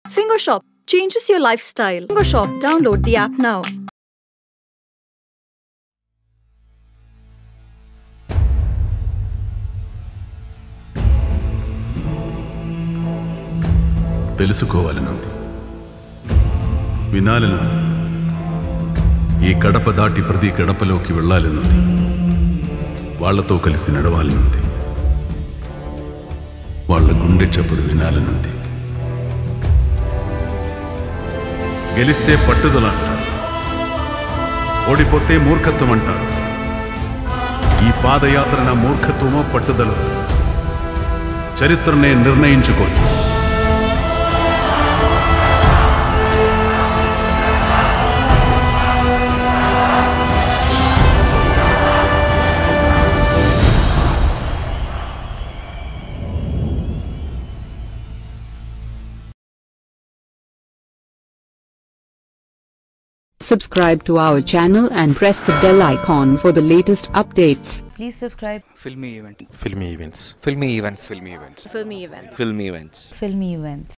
Fingershop changes your lifestyle. Fingershop, download the app now. తెలుసుకోవాలనుంది వినాలనుంది ఈ గడప దాటి ప్రతి గడపలోకి వెళ్ళాలనుంది వాళ్లతో కలిసి నడవాలనుంది వాళ్ళ గుండె చప్పుడు వినాలనుంది గెలిస్తే పట్టుదల అంటారు ఓడిపోతే మూర్ఖత్వం అంటారు ఈ పాదయాత్ర నా మూర్ఖత్వమో పట్టుదల చరిత్రనే నిర్ణయించుకోండి Subscribe to our channel and press the bell icon for the latest updates. Please subscribe filmy event filmy events filmy events filmy events filmy events filmy events Filmy Events.